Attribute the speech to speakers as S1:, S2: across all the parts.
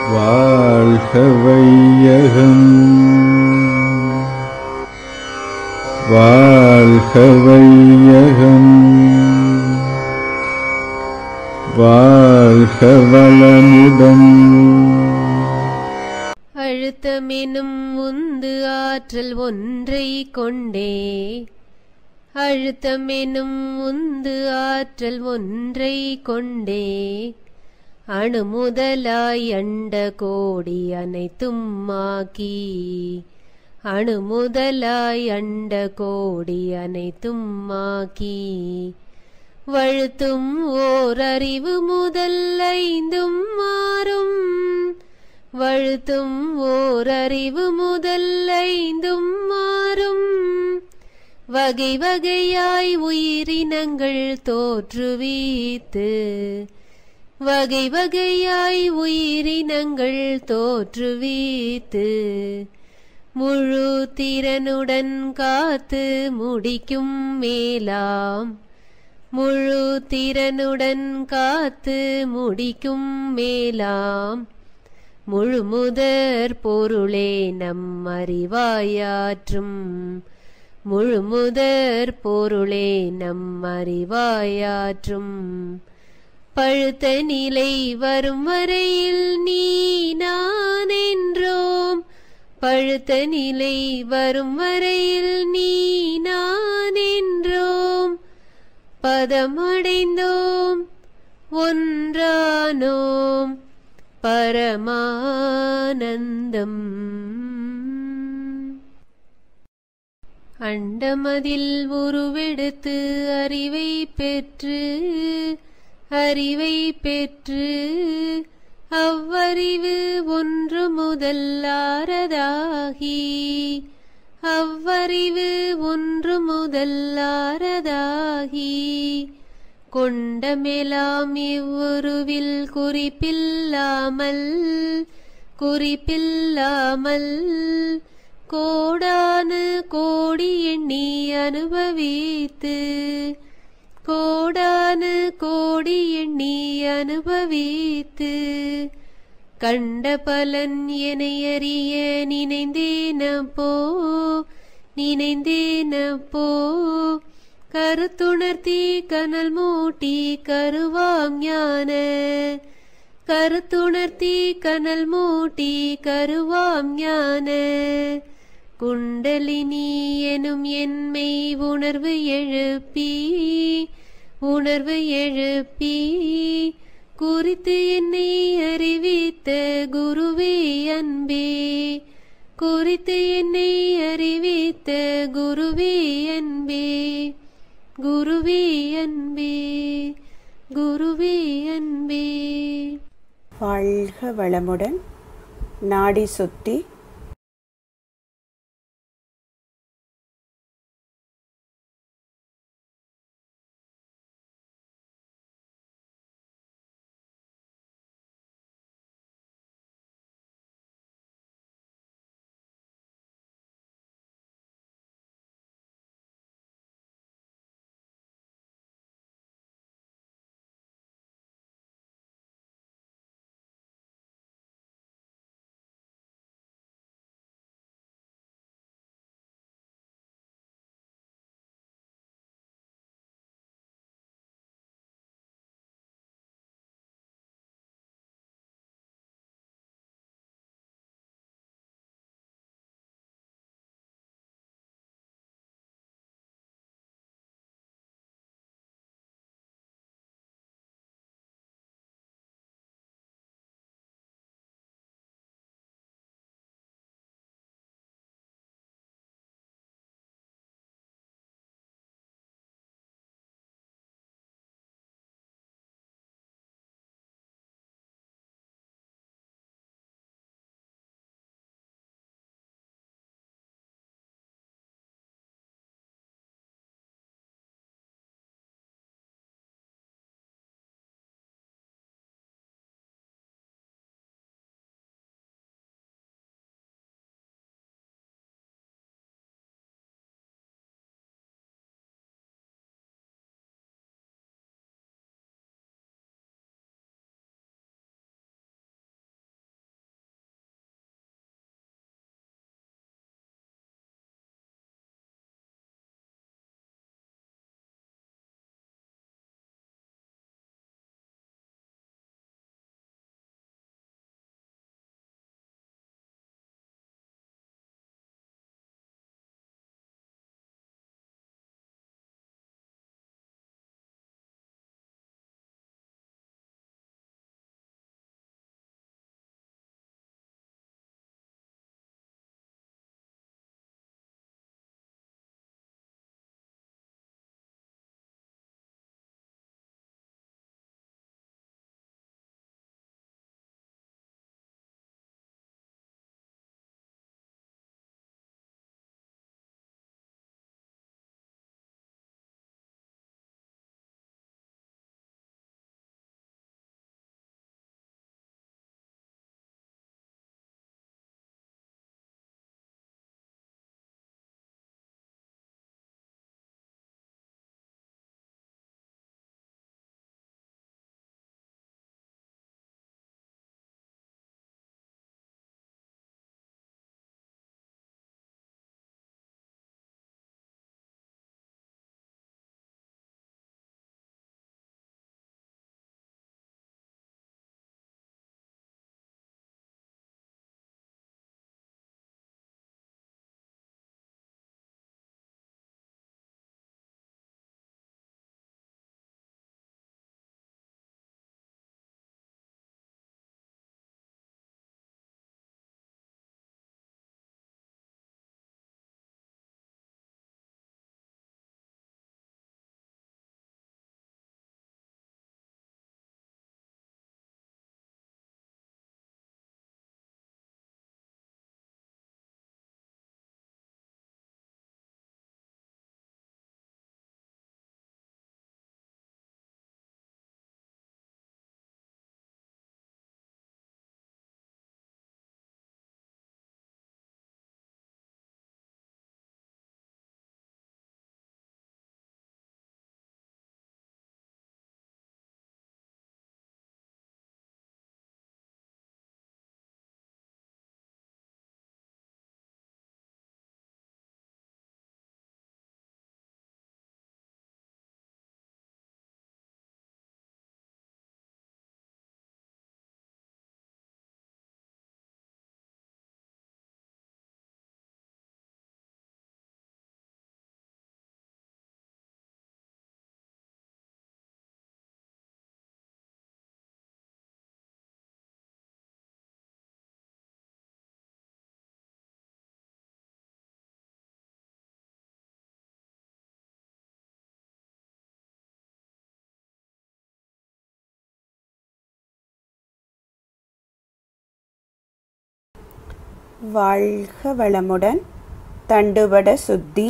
S1: வாழ்க வையகம் வாழ்க வையகம் வாழ்க வளமுடன்
S2: அழுத்தமெனும் உந்து ஆற்றல் ஒன்றை கொண்டே அழுத்தமெனும் உந்து ஆற்றல் ஒன்றை கொண்டே அணு முதலாய் அண்ட கோடி அனைத்தும் ஆக்கி அணு முதலாய் அண்ட கோடி அனைத்தும் ஆக்கி வழுத்தும் ஓர் அறிவு முதல் ஐந்தும் மாறும் வழுத்தும் ஓர் அறிவு முதல் ஐந்தும் மாறும் வகை வகையாய் உயிரினங்கள் தோற்றுவித்து வகை வகையாய் உயிரினங்கள் தோற்றுவித்து முழு திறனுடன் காத்து முடிக்கும் மேலாம் முழு திறனுடன் காத்து முடிக்கும் மேலாம் முழு முதற் பொருளே நம் அறிவாயாற்றும் முழு முதற் பொருளே நம் அறிவாயாற்றும் பழுத்த நிலை வரும் வரையில் நீ நான் என்றோம் பழுத்த நிலை வரும் வரையில் நீ நான் என்றோம் பதமடைந்தோம் ஒன்றானோம் பரமானந்தம் அண்டமதில் உருவெடுத்து அறிவை பெற்று அறிவை பெற்று அவ்வறிவு ஒன்று முதல் ஆறதாகி அவ்வறிவு ஒன்று முதல் ஆறதாகி கொண்டமெலாம் இவ்வுருவில் குறிப்பில்லாமல் குறிப்பில்லாமல் கோடானு கோடி எண்ணி அனுபவித்து கோடானு கோடி எண்ணி அனுபவித்து கண்ட பலன் என அறிய நினைந்தேனப்போ நினைந்தேனப்போ கருத்துணர்த்தி கனல் மூட்டி கருவாம் ஞான கருத்துணர்த்தி கனல் மூட்டி கருவாம் ஞான குண்டலினி எனும் என்மை உணர்வு எழுப்பி உணர்வு எழுப்பி குறித்து என்னை அறிவித்த குருவே அன்பே குறித்து என்னை அறிவித்த குருவே அன்பே குருவே அன்பே குருவே அன்பே
S3: வாழ்க வளமுடன் நாடி சுத்தி வாழ்க வளமுடன் தண்டுவட சுத்தி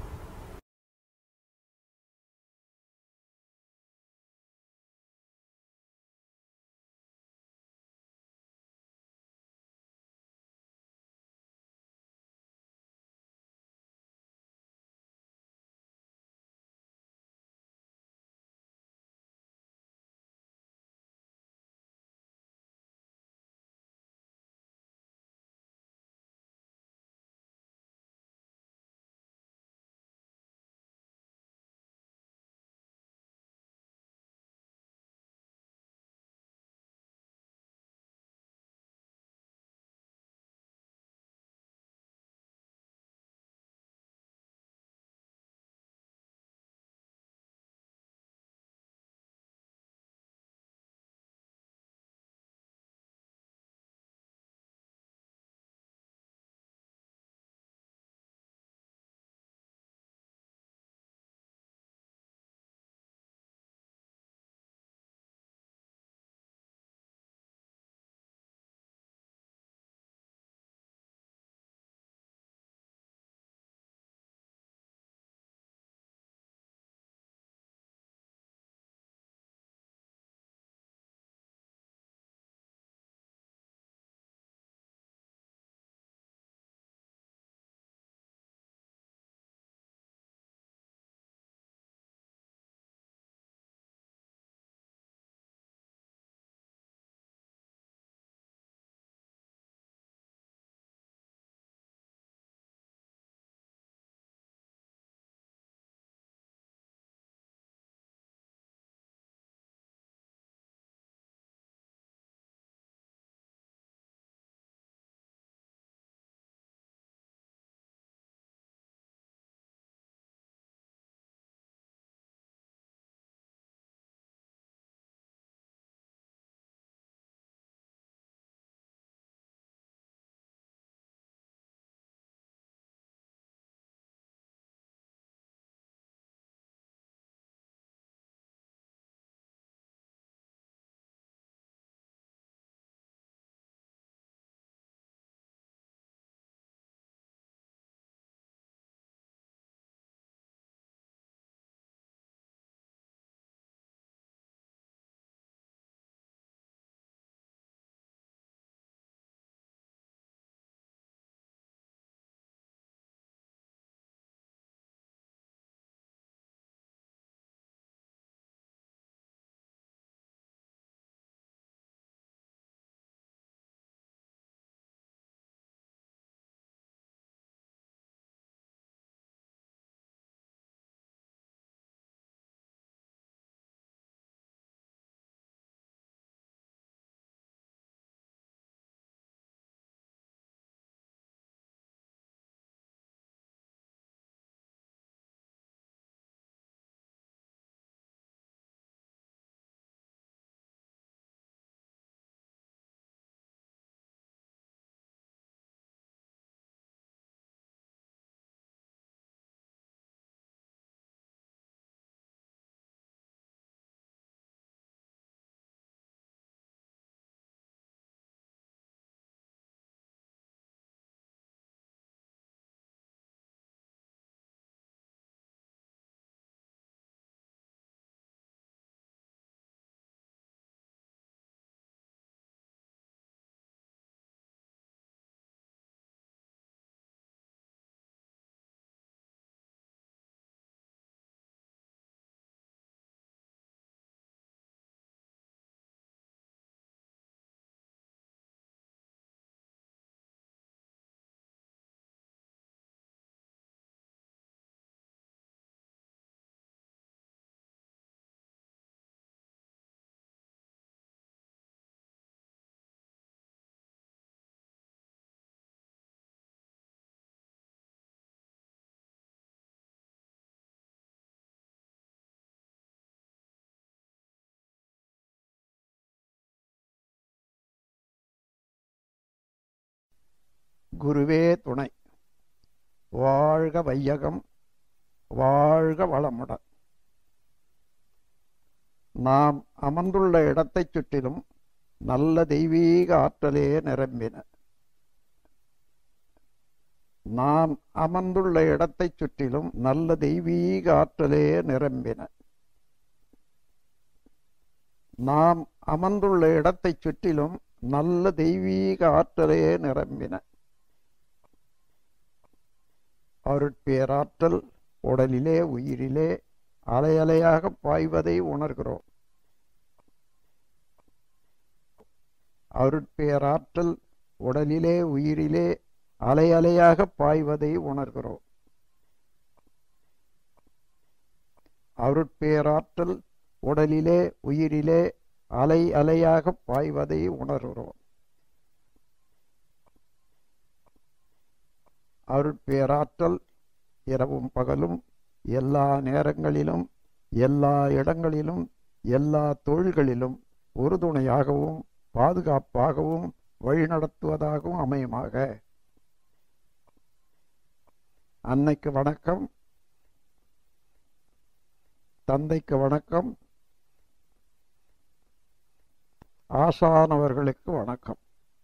S4: குருவே துணை வாழ்க வையகம் வாழ்க வளமுடன் நாம் அமர்ந்துள்ள இடத்தைச் சுற்றிலும் நல்ல தெய்வீக ஆற்றலே நிரம்பின நாம் அமர்ந்துள்ள இடத்தைச் சுற்றிலும் நல்ல தெய்வீக ஆற்றலே நிரம்பின நாம் அமர்ந்துள்ள இடத்தைச் சுற்றிலும் நல்ல தெய்வீக ஆற்றலே நிரம்பின அருட்பேராற்றல் உடலிலே உயிரிலே அலையலையாக பாய்வதை உணர்கிறோம் அருட்பேராற்றல் உடலிலே உயிரிலே அலை அலையாக பாய்வதை உணர்கிறோம் அருட்பேராற்றல் உடலிலே உயிரிலே அலை அலையாக பாய்வதை உணர்கிறோம் அருட்பேராற்றல் இரவும் பகலும் எல்லா நேரங்களிலும் எல்லா இடங்களிலும் எல்லா தொழில்களிலும் உறுதுணையாகவும் பாதுகாப்பாகவும் வழிநடத்துவதாகவும் அமையுமாக அன்னைக்கு வணக்கம் தந்தைக்கு வணக்கம் ஆசானவர்களுக்கு வணக்கம்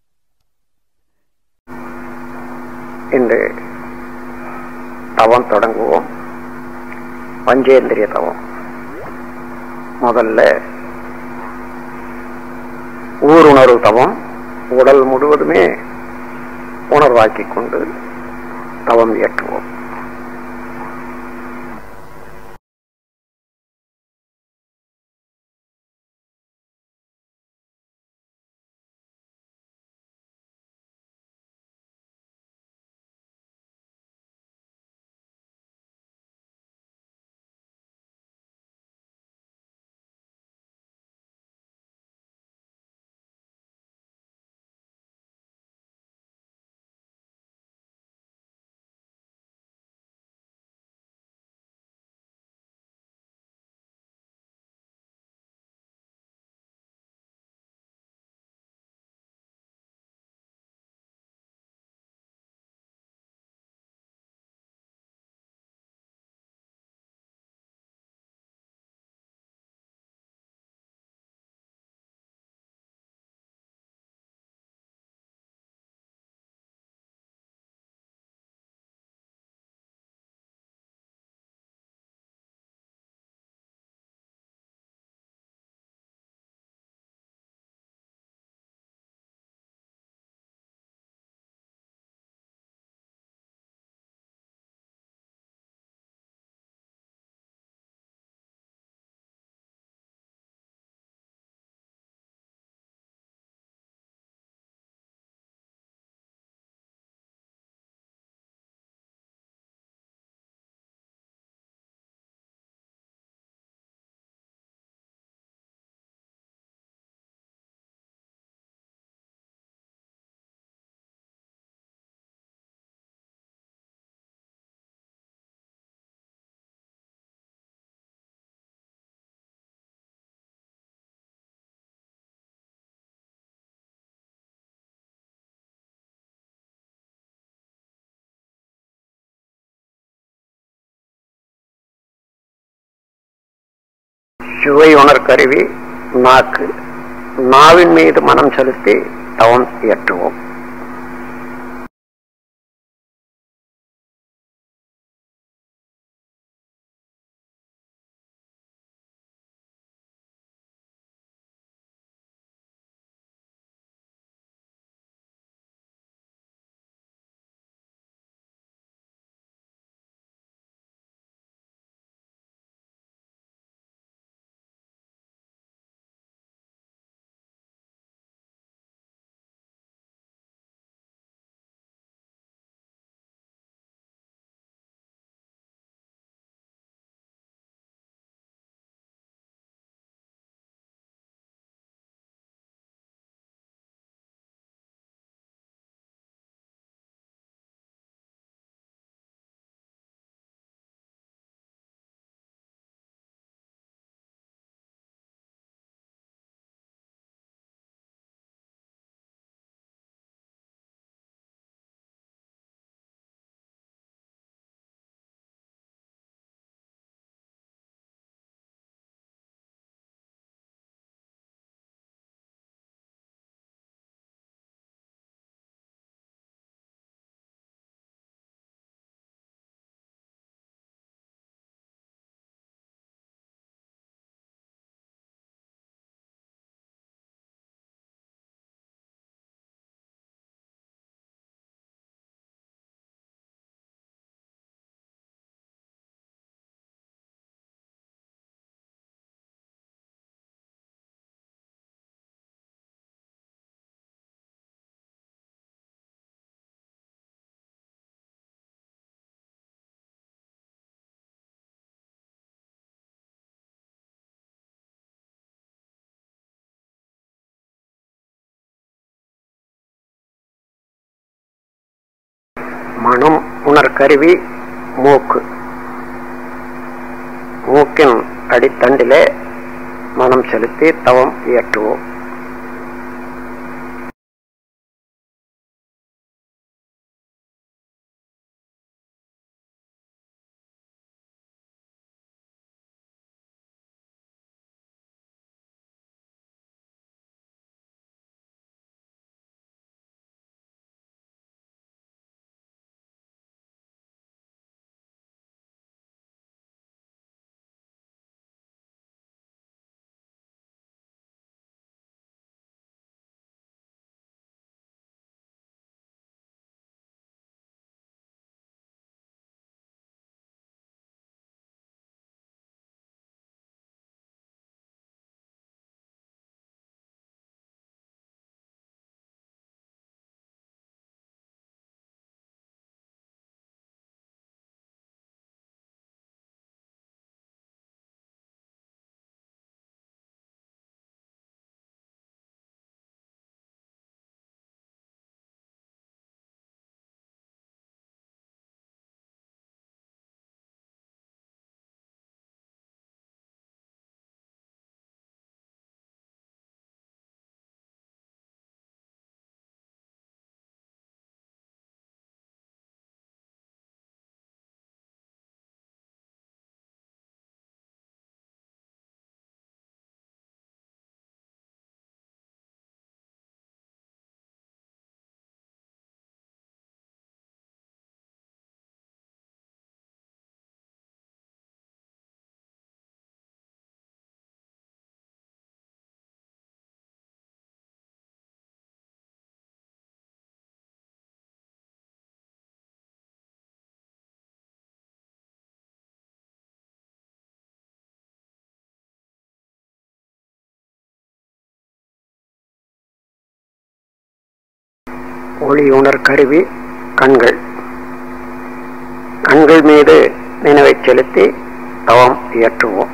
S5: இன்று தவம் தொடங்குவோம் பஞ்சேந்திரிய தவம் முதல்ல ஊருணர்வு தவம் உடல் முழுவதுமே உணர்வாக்கிக் கொண்டு தவம் இயற்றுவோம் சுவை உணர் கருவி நாக்கு நாவின் மீது மனம் செலுத்தி தவம் இயற்றுவோம் மனம் உணர் கருவி மூக்கு மூக்கின் அடித்தண்டிலே மனம் செலுத்தி தவம் இயற்றுவோம் ஒளி உணர் கருவி கண்கள் கண்கள் மீது நினைவை செலுத்தி தவம் இயற்றுவோம்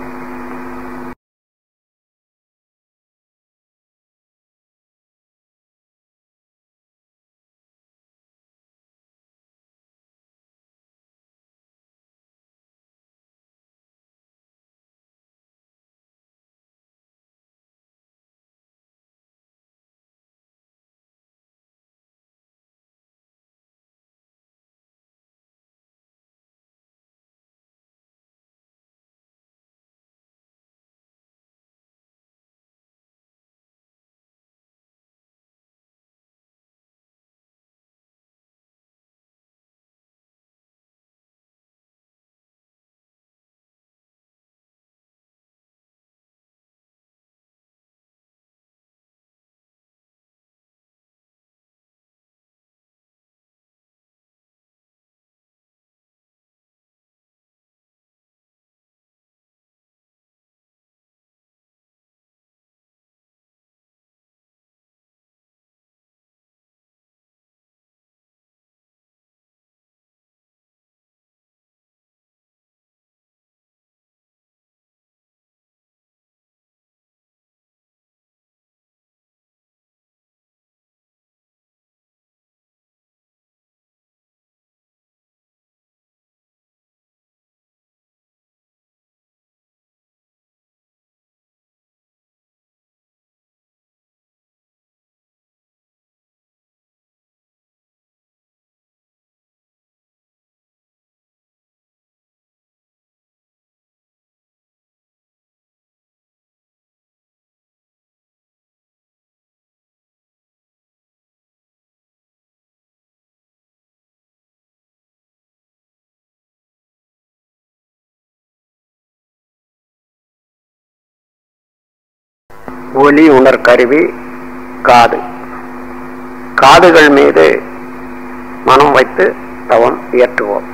S5: ஒலி உணர் கருவி காது காதுகள் மீது மனம் வைத்து தவம் இயற்றுவோம்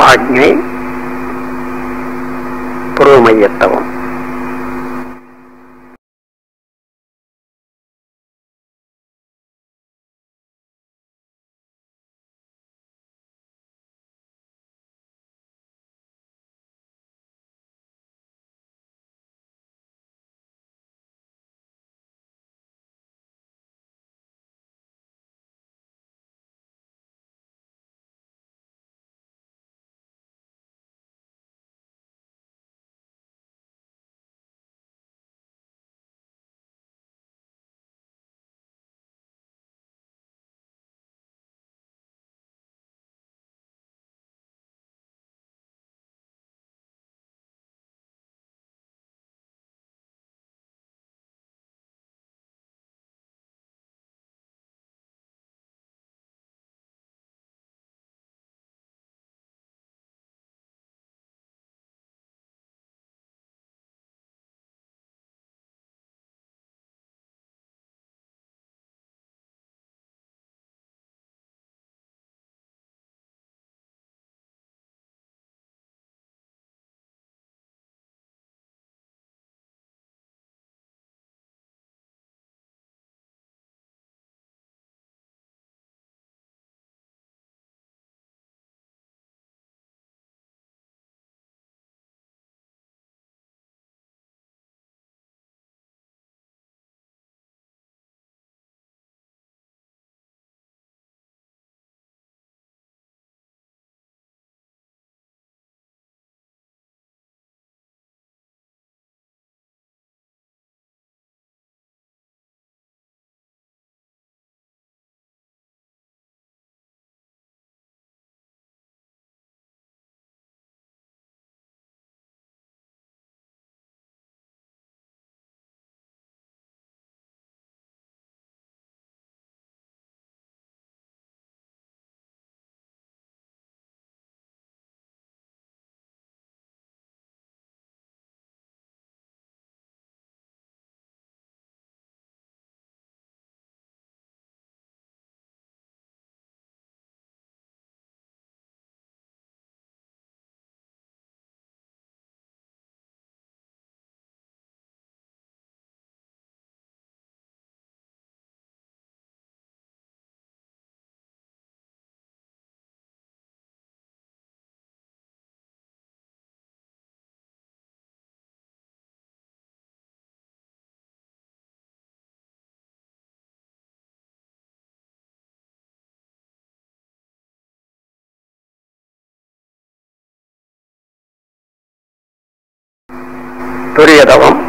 S5: ஆக்ஞை புருவமையத்தவம் துரியதவம்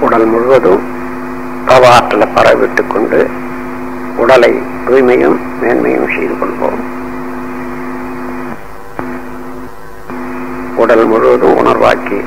S5: உடல் முழுவதும் தவ ஆற்றலை பரவிட்டுக் கொண்டு உடலை தூய்மையும் மேன்மையும் செய்து கொள்வோம் உடல் முழுவதும் உணர்வாக்கி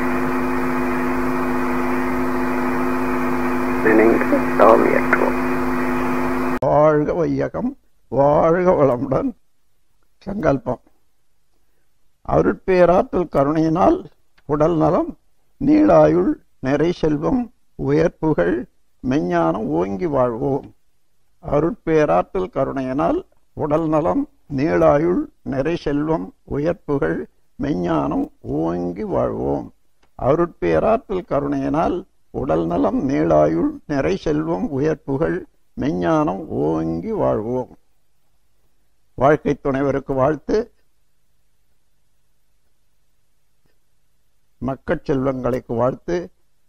S5: நினைந்து தவம் இயற்றுவோம்
S4: வாழ்க வையகம் வாழ்க வளமுடன் சங்கல்பம் அருட்பேராற்றல் கருணையினால் உடல் நலம் நீளாயுள் நிறை செல்வம் உயர்ப்புகள் மெஞ்ஞானம் ஓங்கி வாழ்வோம் அருட்பேராற்றல் கருணையினால் உடல் நலம் நீளாயுள் நிறை செல்வம் உயர்ப்புகள் மெஞ்ஞானம் ஓங்கி வாழ்வோம் அருட்பேராற்றல் கருணையினால் உடல் நலம் நீளாயுள் நிறை செல்வம் உயர்ப்புகள் மெஞ்ஞானம் ஓங்கி வாழ்வோம் வாழ்க்கை துணைவருக்கு வாழ்த்து மக்கட் செல்வங்களுக்கு வாழ்த்து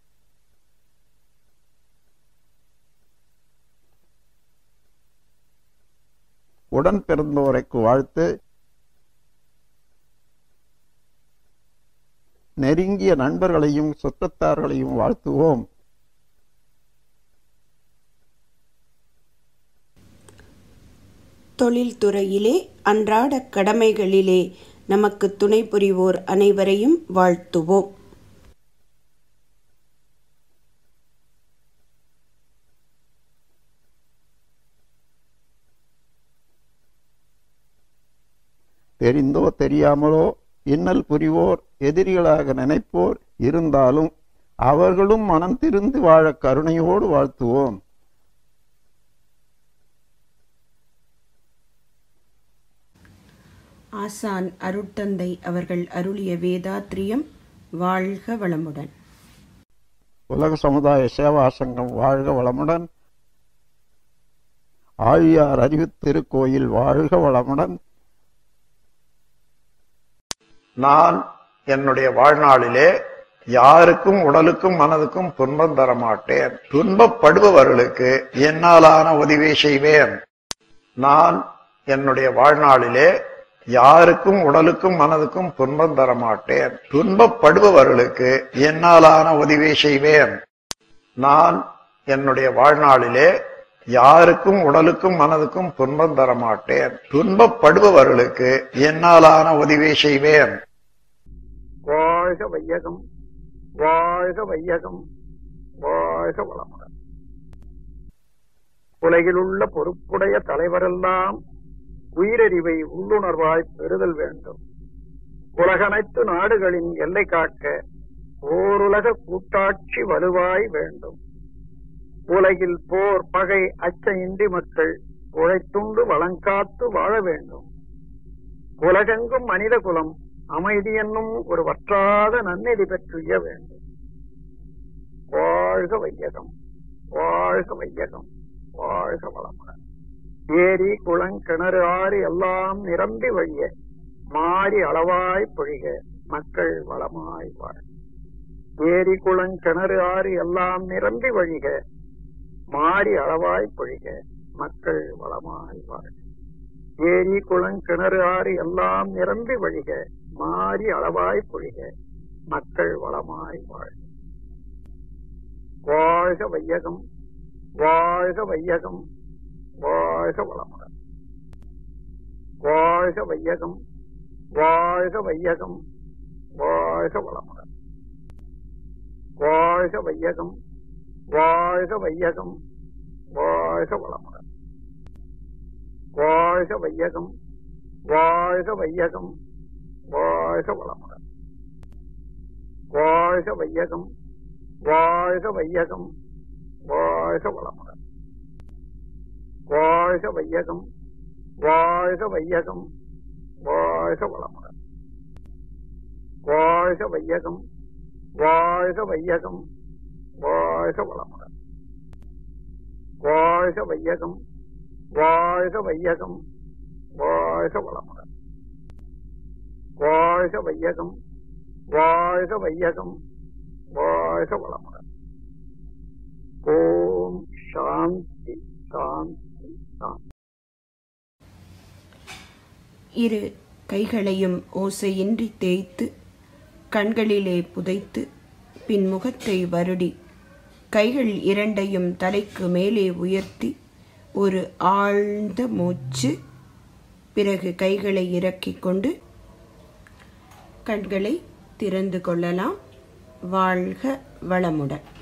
S4: உடன் பிறந்தோரைக்கு வாழ்த்து நெருங்கிய நண்பர்களையும் சுற்றத்தார்களையும் வாழ்த்துவோம்
S3: தொழில்துறையிலே அன்றாட கடமைகளிலே நமக்கு துணை புரிவோர் அனைவரையும் வாழ்த்துவோம்
S4: தெரிந்தோ தெரியாமலோ இன்னல் புரிவோர் எதிரிகளாக நினைப்போர் இருந்தாலும் அவர்களும் மனம் திருந்து வாழ கருணையோடு வாழ்த்துவோம்
S3: ஆசான் அருட்தந்தை அவர்கள் அருளிய வேதாத்ரியம் வாழ்க வளமுடன்
S4: உலக சமுதாய சேவா சங்கம் வாழ்க வளமுடன் ஆழியார் அறிவு திருக்கோயில் வாழ்க வளமுடன் நான் என்னுடைய வாழ்நாளிலே யாருக்கும் உடலுக்கும் மனதுக்கும் துன்பம் தர மாட்டேன் துன்பப்படுபவர்களுக்கு என்னாலான உதவி செய்வேன் நான் என்னுடைய வாழ்நாளிலே யாருக்கும் உடலுக்கும் மனதுக்கும் துன்பம் தர மாட்டேன் துன்பப்படுபவர்களுக்கு என்னாலான உதவி செய்வேன் நான் என்னுடைய வாழ்நாளிலே யாருக்கும் உடலுக்கும் மனதுக்கும் துன்பம் தர மாட்டேன் துன்பப்படுபவர்களுக்கு என்னாலான உதவி செய்வேன் வாழ்க வையகம் வாழ்க வையகம் வாழ்க வளமுடன் உலகிலுள்ள பொறுப்புடைய தலைவரெல்லாம் உயிரறிவை உள்ளுணர்வாய் பெறுதல் வேண்டும் உலகனைத்து நாடுகளின் எல்லை காக்க ஓருலக கூட்டாட்சி வலுவாய் வேண்டும் உலகில் போர் பகை அச்சமின்றி மக்கள் உழைத்துண்டு வளங்காத்து வாழ வேண்டும் உலகெங்கும் மனித குலம் அமைதி என்னும் ஒரு வற்றாத நன்னெறி பெற்றுய வேண்டும் வாழ்க வையகம் வாழ்க வையகம் வாழ்க வளமுடன் ஏரி குளம் கிணறு ஆறு எல்லாம் நிரம்பி வழிய மாறி அளவாய் பொழிக மக்கள் வளமாய் வாழ ஏரி குளம் கிணறு ஆறு எல்லாம் நிரம்பி வழிக மாறி அளவாய் பொழிக மக்கள் வளமாய் வாழ ஏரி குளம் கிணறு ஆறு எல்லாம் நிரம்பி வழிக மாறி அளவாய் பொழிக மக்கள் வளமாய் வாழ வாழ்க வையகம் வாழ்க வையகம் வாழ்க வளமுடன் வாழ்க வையகம் வாழ்க வையகம் வாழ்க வளமுடன் வாழ்க வையகம் வாழ்க வையகம் வாழ்க வளமுடன் வாழ்க வையகம் வாழ்க வையகம் வாழ்க வளமுடன் வாழ்க வையகம் வாழ்க வையகம் வாழ்க வளமுடன் வாழ்க வையகம் வாழ்க வையகம் வாழ்க வளமுடன் வாழ்க வையகம் வாழ்க வையகம் வாழ்க வளமுடன் வாழ்க வையகம் வாழ்க வையகம் வாழ்க வளமுடன் வாழ்க வையகம் வாழ்க வையகம் வாழ்க வளமுடன் ஓம் சாந்தி சாந்தி சாந்தி
S3: இரு கைகளையும் ஓசையின்றி தேய்த்து கண்களிலே புதைத்து பின் முகத்தை வருடி கைகள் இரண்டையும் தலைக்கு மேலே உயர்த்தி ஒரு ஆழ்ந்த மூச்சு பிறகு கைகளை இறக்கிக் கொண்டு கண்களை திறந்து கொள்ளலாம் வாழ்க வளமுடன்